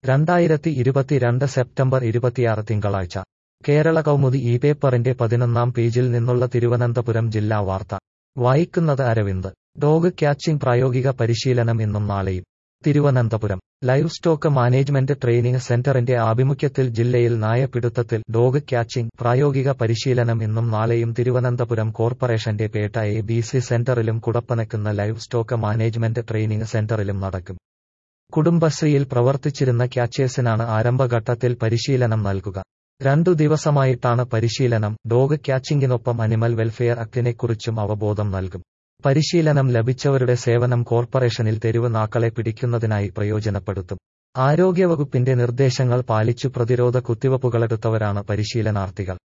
രണ്ടായിരത്തി ഇരുപത്തിരണ്ട് സെപ്റ്റംബർ ഇരുപത്തിയാറ് തിങ്കളാഴ്ച കേരള കൗമുദി ഈ പേപ്പറിന്റെ പതിനൊന്നാം പേജിൽ നിന്നുള്ള തിരുവനന്തപുരം ജില്ലാ വാർത്ത വായിക്കുന്നത് അരവിന്ദ് ഡോഗ് ക്യാച്ചിംഗ് പ്രായോഗിക പരിശീലനം ഇന്നും നാളെയും Thiruvananthapuram live stock management training സെന്ററിന്റെ ആഭിമുഖ്യത്തിൽ ജില്ലയിൽ നായപിടുത്തത്തിൽ ഡോഗ് ക്യാച്ചിംഗ് പ്രായോഗിക പരിശീലനം ഇന്നും നാളെയും തിരുവനന്തപുരം കോർപ്പറേഷന്റെ പേട്ട എ ബി സി സെന്ററിലും Kudappanakunnu live stock management training സെന്ററിലും നടക്കും കുടുംബശ്രീയിൽ പ്രവർത്തിച്ചിരുന്ന ക്യാച്ചേഴ്സിനാണ് ആരംഭഘട്ടത്തിൽ പരിശീലനം നൽകുക രണ്ടു ദിവസമായിട്ടാണ് പരിശീലനം ഡോഗ് ക്യാച്ചിംഗിനൊപ്പം അനിമൽ വെൽഫെയർ ആക്ടിനെക്കുറിച്ചും അവബോധം നൽകും പരിശീലനം ലഭിച്ചവരുടെ സേവനം കോർപ്പറേഷനിൽ തെരുവ് നാക്കളെ പിടിക്കുന്നതിനായി പ്രയോജനപ്പെടുത്തും ആരോഗ്യവകുപ്പിന്റെ നിർദ്ദേശങ്ങൾ പാലിച്ചു പ്രതിരോധ കുത്തിവയ്പ്പുകളെടുത്തവരാണ് പരിശീലനാർത്ഥികൾ